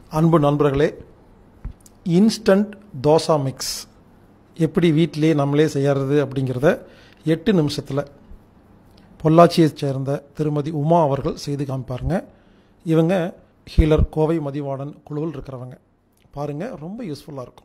அன்பு நண்பர்களே instant dosa mix எப்படி வீட்டிலே நம்மளே செய்யறது அப்படிங்கிறத எட்டு நிமிஷத்தில் பொள்ளாச்சியைச் சேர்ந்த திருமதி உமா அவர்கள் செய்து காமிப்பாருங்க இவங்க ஹீலர் கோவை மதிவாணன் குழுவில் இருக்கிறவங்க பாருங்கள் ரொம்ப யூஸ்ஃபுல்லாக இருக்கும்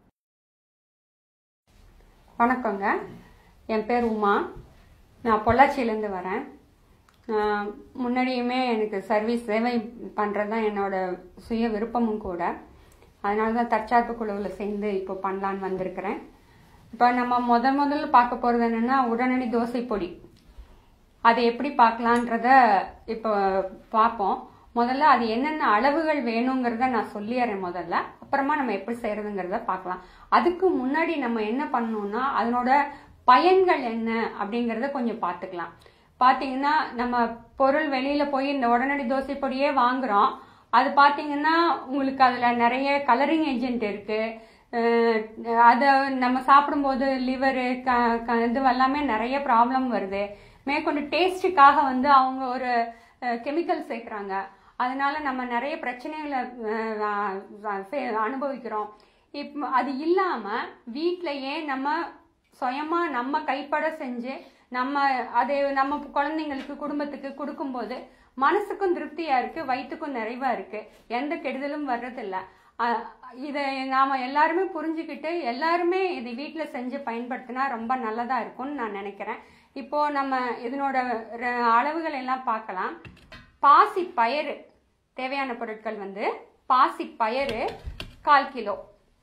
வணக்கங்க என் பேர் உமா நான் பொள்ளாச்சியிலேருந்து வரேன் நான் முன்னாடியுமே எனக்கு சர்வீஸ் சேவை பண்ணுறது தான் என்னோட சுய விருப்பமும் கூட அதனால தான் தற்சார்பு குழுவில் சேர்ந்து இப்போ பண்ணலான்னு வந்திருக்கிறேன் இப்போ நம்ம முத முதல்ல பார்க்க போகிறது என்னென்னா உடனடி தோசை பொடி அதை எப்படி பார்க்கலான்றத இப்போ பார்ப்போம் முதல்ல அது என்னென்ன அளவுகள் வேணுங்கிறத நான் சொல்லிடுறேன் முதல்ல அப்புறமா நம்ம எப்படி செய்யறதுங்கிறத பார்க்கலாம் அதுக்கு முன்னாடி நம்ம என்ன பண்ணணும்னா அதனோட பயன்கள் என்ன அப்படிங்கிறத கொஞ்சம் பார்த்துக்கலாம் பார்த்தீங்கன்னா நம்ம பொருள் வெளியில போய் இந்த உடனடி தோசை பொடியே வாங்குறோம் அது பார்த்தீங்கன்னா உங்களுக்கு அதில் நிறைய கலரிங் ஏஜென்ட் இருக்கு அதை நம்ம சாப்பிடும்போது லிவரு க க இது எல்லாமே நிறைய ப்ராப்ளம் வருது மேற்கொண்டு டேஸ்ட்டுக்காக வந்து அவங்க ஒரு கெமிக்கல் சேர்க்குறாங்க அதனால நம்ம நிறைய பிரச்சனைகளை அனுபவிக்கிறோம் இப்போ அது இல்லாமல் வீட்டிலையே நம்ம சுயமாக நம்ம கைப்பட செஞ்சு நம்ம அதை நம்ம குழந்தைங்களுக்கு குடும்பத்துக்கு கொடுக்கும்போது மனசுக்கும் திருப்தியா இருக்கு வயிற்றுக்கும் நிறைவா இருக்கு எந்த கெடுதலும் வர்றதில்ல இதை நாம எல்லாருமே புரிஞ்சுக்கிட்டு எல்லாருமே இதை வீட்டில் செஞ்சு பயன்படுத்தினா ரொம்ப நல்லதா இருக்கும்னு நான் நினைக்கிறேன் இப்போ நம்ம இதனோட அளவுகள் எல்லாம் பார்க்கலாம் பாசி பயறு தேவையான பொருட்கள் வந்து பாசி பயறு கால் கிலோ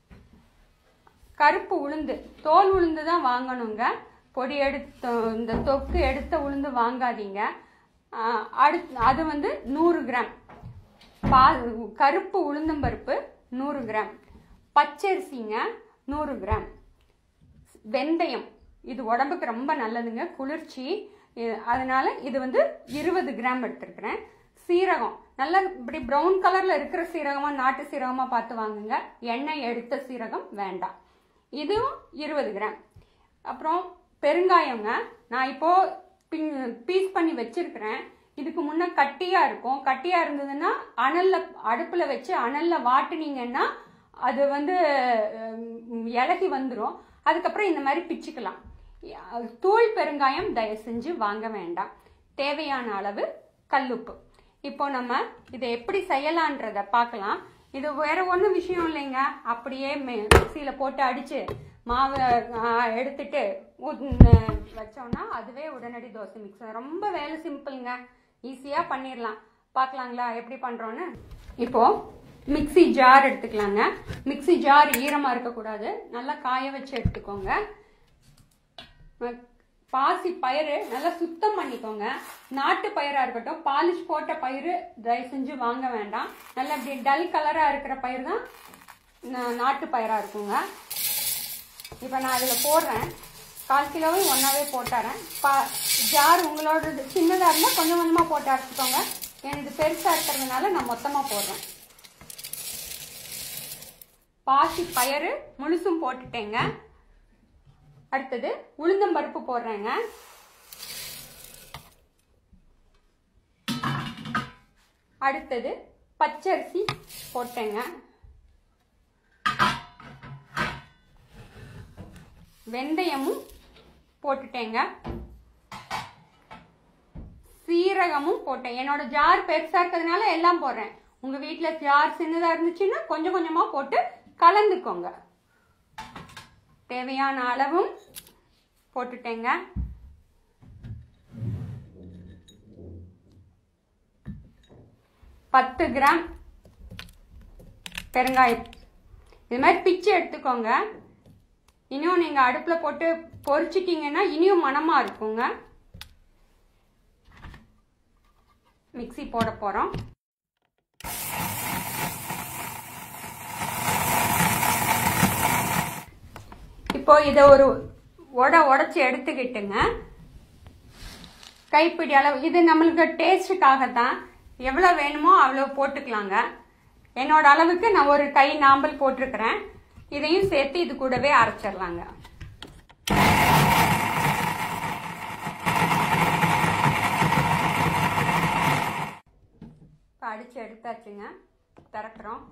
கருப்பு உளுந்து தோல் உளுந்து தான் வாங்கணுங்க பொடி எடுத்த இந்த தொக்கு எடுத்த உளுந்து வாங்காதீங்க அடுத்து அது வந்து நூறு கிராம் பா கருப்பு உளுந்தம்பருப்பு நூறு கிராம் பச்சரிசிங்க நூறு கிராம் வெந்தயம் இது உடம்புக்கு ரொம்ப நல்லதுங்க குளிர்ச்சி அதனால இது வந்து இருபது கிராம் எடுத்துருக்கிறேன் சீரகம் நல்லா இப்படி ப்ரௌன் கலர்ல இருக்கிற சீரகமா நாட்டு சீரகமா பார்த்து வாங்குங்க எண்ணெய் எடுத்த சீரகம் வேண்டாம் இதுவும் இருபது கிராம் அப்புறம் பெருங்காயங்க நான் இப்போ பீஸ் பண்ணி வச்சிருக்கிறேன் இதுக்கு முன்ன கட்டியா இருக்கும் கட்டியா இருந்ததுன்னா அனல்ல அடுப்புல வச்சு அனல்ல வாட்டுனீங்கன்னா அது வந்து இலகி வந்துடும் அதுக்கப்புறம் இந்த மாதிரி பிச்சுக்கலாம் தூள் பெருங்காயம் தயவு செஞ்சு வாங்க வேண்டாம் தேவையான அளவு கல்லுப்பு இப்போ நம்ம இதை எப்படி செய்யலான்றத பார்க்கலாம் இது வேற ஒன்றும் விஷயம் இல்லைங்க அப்படியே மிக்சியில் போட்டு அடிச்சு மாவை எடுத்துட்டு வச்சோம்னா அதுவே உடனடி தோசை மிக்ஸ் ரொம்ப வேலை சிம்பிளுங்க ஈஸியாக பண்ணிடலாம் பார்க்கலாங்களா எப்படி பண்ணுறோன்னு இப்போ மிக்சி ஜார் எடுத்துக்கலாங்க மிக்சி ஜார் ஈரமாக இருக்கக்கூடாது நல்லா காய வச்சு எடுத்துக்கோங்க பாசி பயிறு நல்லா சுத்தம் பண்ணிக்கோங்க நாட்டு பயிராக இருக்கட்டும் பாலிஷ் போட்ட பயிறு தயவு செஞ்சு வாங்க வேண்டாம் நல்லா இப்படி டல் கலராக இருக்கிற பயிர் தான் நாட்டு பயிராக இருக்குங்க இப்போ நான் அதில் போடுறேன் கால் கிலோவும் ஒன்றாவே போட்டுறேன் பா ஜார் உங்களோட சின்னதாக இருந்தால் கொஞ்சம் கொஞ்சமாக போட்டு அரைச்சிக்கோங்க எனக்கு பெருசாக இருக்கிறதுனால நான் மொத்தமாக போடுறேன் பாசி பயிறு முழுசும் போட்டுட்டேங்க அடுத்தது உளுந்தம்பருப்பு போடுறேங்க அடுத்தது பச்சரிசி போட்டேங்க வெந்தயமும் போட்டுட்டேங்க சீரகமும் போட்டேன் என்னோட ஜார் பெருசா இருக்கிறதுனால எல்லாம் போடுறேன் உங்க வீட்டுல ஜார் சின்னதா இருந்துச்சுன்னா கொஞ்சம் கொஞ்சமா போட்டு கலந்துக்கோங்க தேவையான அளவும் போட்டுட்டேங்க பத்து கிராம் பெருங்காயம் இது மாதிரி பிச்சு எடுத்துக்கோங்க இன்னும் நீங்கள் அடுப்பில் போட்டு பொரிச்சிட்டிங்கன்னா இனியும் மனமாக இருக்குங்க மிக்சி போட போகிறோம் இப்போ இதை ஒரு உட உடச்சி எடுத்துக்கிட்டுங்க கைப்பிடி அளவு இது நம்மளுக்கு டேஸ்ட்டுக்காக தான் எவ்வளோ வேணுமோ அவ்வளோ போட்டுக்கலாங்க என்னோட அளவுக்கு நான் ஒரு கை நாம்பல் போட்டிருக்கிறேன் இதையும் சேர்த்து இது கூடவே அரைச்சிடலாங்க இப்போ அடித்து எடுத்தாச்சுங்க திறக்கிறோம்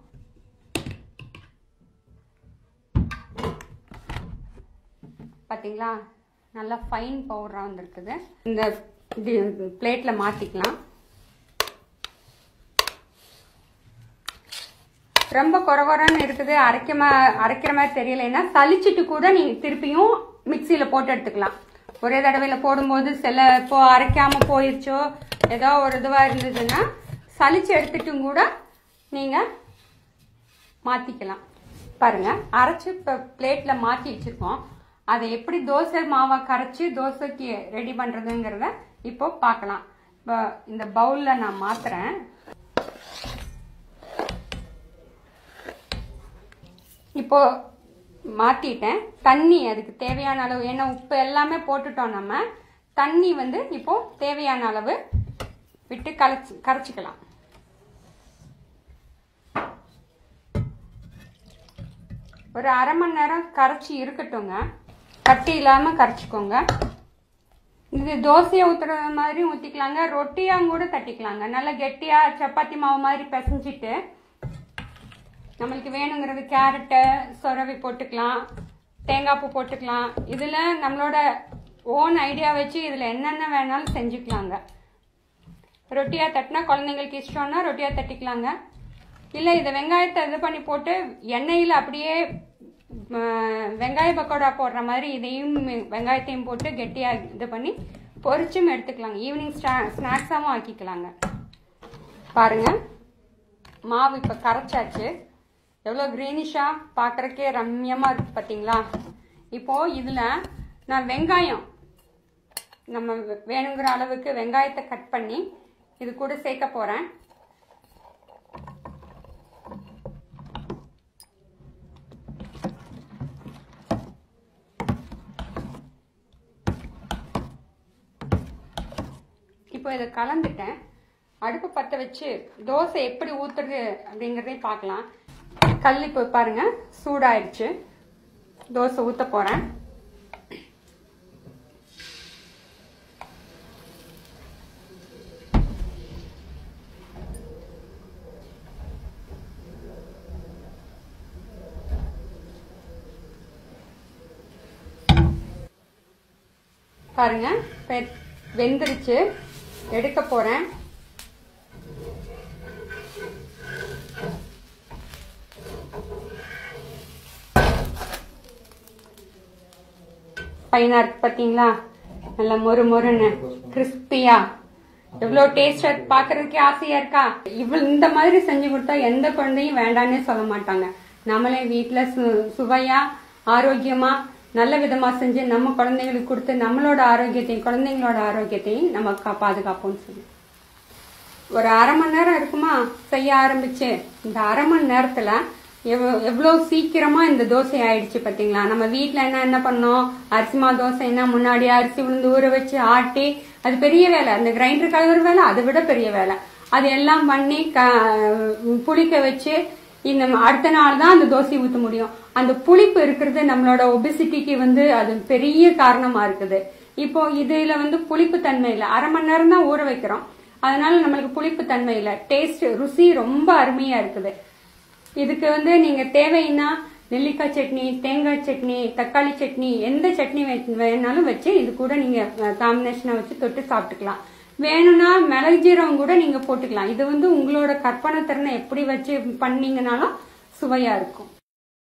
பார்த்தீங்களா நல்லா ஃபைன் பவுடராக வந்திருக்குது இந்த பிளேட்டில் மாற்றிக்கலாம் ரொம்ப குறகுறன்னு இருக்குது அரைக்க மா- அரைக்கிற மாதிரி தெரியலைன்னா சலிச்சிட்டு கூட நீங்க திருப்பியும் மிக்சியில போட்டு எடுத்துக்கலாம் ஒரே தடவையில போடும்போது சில இப்போ அரைக்காம போயிருச்சோ ஏதோ ஒரு இதுவா இருந்ததுன்னா சலிச்சு எடுத்துட்டும் கூட நீங்க மாத்திக்கலாம் பாருங்க அரைச்சு இப்போ பிளேட்ல மாத்தி வச்சிருக்கோம் அதை எப்படி தோசை மாவை கரைச்சி தோசைக்கு ரெடி பண்றதுங்கிறத இப்போ பார்க்கலாம் இப்போ இந்த பவுல்ல நான் மாத்துறேன் இப்போ மாத்திட்டேன் தண்ணி அதுக்கு தேவையான அளவு ஏன்னா உப்பு எல்லாமே போட்டுட்டோம் நம்ம தண்ணி வந்து இப்போ தேவையான அளவு விட்டு கரைச்சி கரைச்சிக்கலாம் ஒரு அரை மணி நேரம் கரைச்சி இருக்கட்டுங்க கட்டி இல்லாம கரைச்சிக்கோங்க இது தோசையை ஊத்துறது மாதிரி ஊத்திக்கலாங்க ரொட்டியாங்க கூட தட்டிக்கலாங்க நல்லா கெட்டியா சப்பாத்தி மாவு மாதிரி பிசைஞ்சிட்டு நம்மளுக்கு வேணுங்கிறது கேரட்டு சொரவி போட்டுக்கலாம் தேங்காய் பூ போட்டுக்கலாம் இதில் நம்மளோட ஓன் ஐடியா வச்சு இதில் என்னென்ன வேணாலும் செஞ்சுக்கலாங்க ரொட்டியாக தட்டினா குழந்தைங்களுக்கு இஷ்டம்னா ரொட்டியாக தட்டிக்கலாங்க இல்லை இதை வெங்காயத்தை இது பண்ணி போட்டு எண்ணெயில் அப்படியே ம, வெங்காய பக்கோடா போடுற மாதிரி இதையும் வெங்காயத்தையும் போட்டு கெட்டியாக இது பண்ணி பொரிச்சும் எடுத்துக்கலாங்க ஈவினிங் ஸ்நாக்ஸாகவும் ஆக்கிக்கலாங்க பாருங்க மாவு இப்போ கரைச்சாச்சு எவ்வளோ க்ரீனிஷாக பார்க்குறக்கே ரம்யமாக இருக்கு பார்த்தீங்களா இப்போ இதில் நான் வெங்காயம் நம்ம வே- வேணுங்கிற அளவுக்கு வெங்காயத்தை கட் பண்ணி இது கூட சேர்க்க போகிறேன் இப்போ இதை கலந்துட்டேன் அடுப்பு பற்ற வச்சு தோசை எப்படி ஊத்துறது அப்படிங்கிறதையும் பார்க்கலாம் கல் இப்போ பாருங்க சூடாயிடுச்சு தோசை ஊத்த போறேன் பாருங்க இப்ப வெந்துருச்சு எடுக்க போறேன் பையனா இருக்கு பாத்தீங்களா நல்லா மொறு மொறுன்னு கிறிஸ்பியா எவ்வளவு டேஸ்டா பாக்குறதுக்கே ஆசையா இருக்கா இவ்வளவு இந்த மாதிரி செஞ்சு கொடுத்தா எந்த குழந்தையும் வேண்டான்னே சொல்ல மாட்டாங்க நம்மளே வீட்டுல சு- சுவையா ஆரோக்கியமா நல்ல விதமா செஞ்சு நம்ம குழந்தைங்களுக்கு கொடுத்து நம்மளோட ஆரோக்கியத்தையும் குழந்தைங்களோட ஆரோக்கியத்தையும் நம்ம கா- பாதுகாப்போம்னு சொல்லி ஒரு அரை மணி நேரம் இருக்குமா செய்ய ஆரம்பிச்சு இந்த அரை மணி நேரத்துல எவ்வ- எவ்வளவு சீக்கிரமா இந்த தோசை ஆயிடுச்சு பாத்தீங்களா நம்ம வீட்ல என்ன என்ன பண்ணோம் அரிசிமா தோசைன்னா முன்னாடி அரிசி உளுந்து ஊற வச்சு ஆட்டி அது பெரிய வேலை அந்த கிரைண்டர் கழுவுற வேலை அதை விட பெரிய வேலை அது எல்லாம் பண்ணி க- புளிக்க வச்சு இந்த அடுத்த நாள் தான் அந்த தோசை ஊத்த முடியும் அந்த புளிப்பு இருக்கிறது நம்மளோட ஒபிசிட்டிக்கு வந்து அது பெரிய காரணமா இருக்குது இப்போ இதுல வந்து புளிப்பு தன்மை இல்லை அரை மணி நேரம் தான் ஊற வைக்கிறோம் அதனால நம்மளுக்கு புளிப்பு தன்மை இல்லை டேஸ்ட் ருசி ரொம்ப அருமையா இருக்குது இதுக்கு வந்து நீங்க தேவைன்னா நெல்லிக்காய் சட்னி தேங்காய் சட்னி தக்காளி சட்னி எந்த சட்னி வே- வேணாலும் வச்சு இது கூட நீங்க காம்பினேஷனா வச்சு தொட்டு சாப்பிட்டுக்கலாம் வேணும்னா மிளகு ஜீரகம் கூட நீங்க போட்டுக்கலாம் இது வந்து உங்களோட கற்பனை திறனை எப்படி வச்சு பண்ணீங்கனாலும் சுவையா இருக்கும்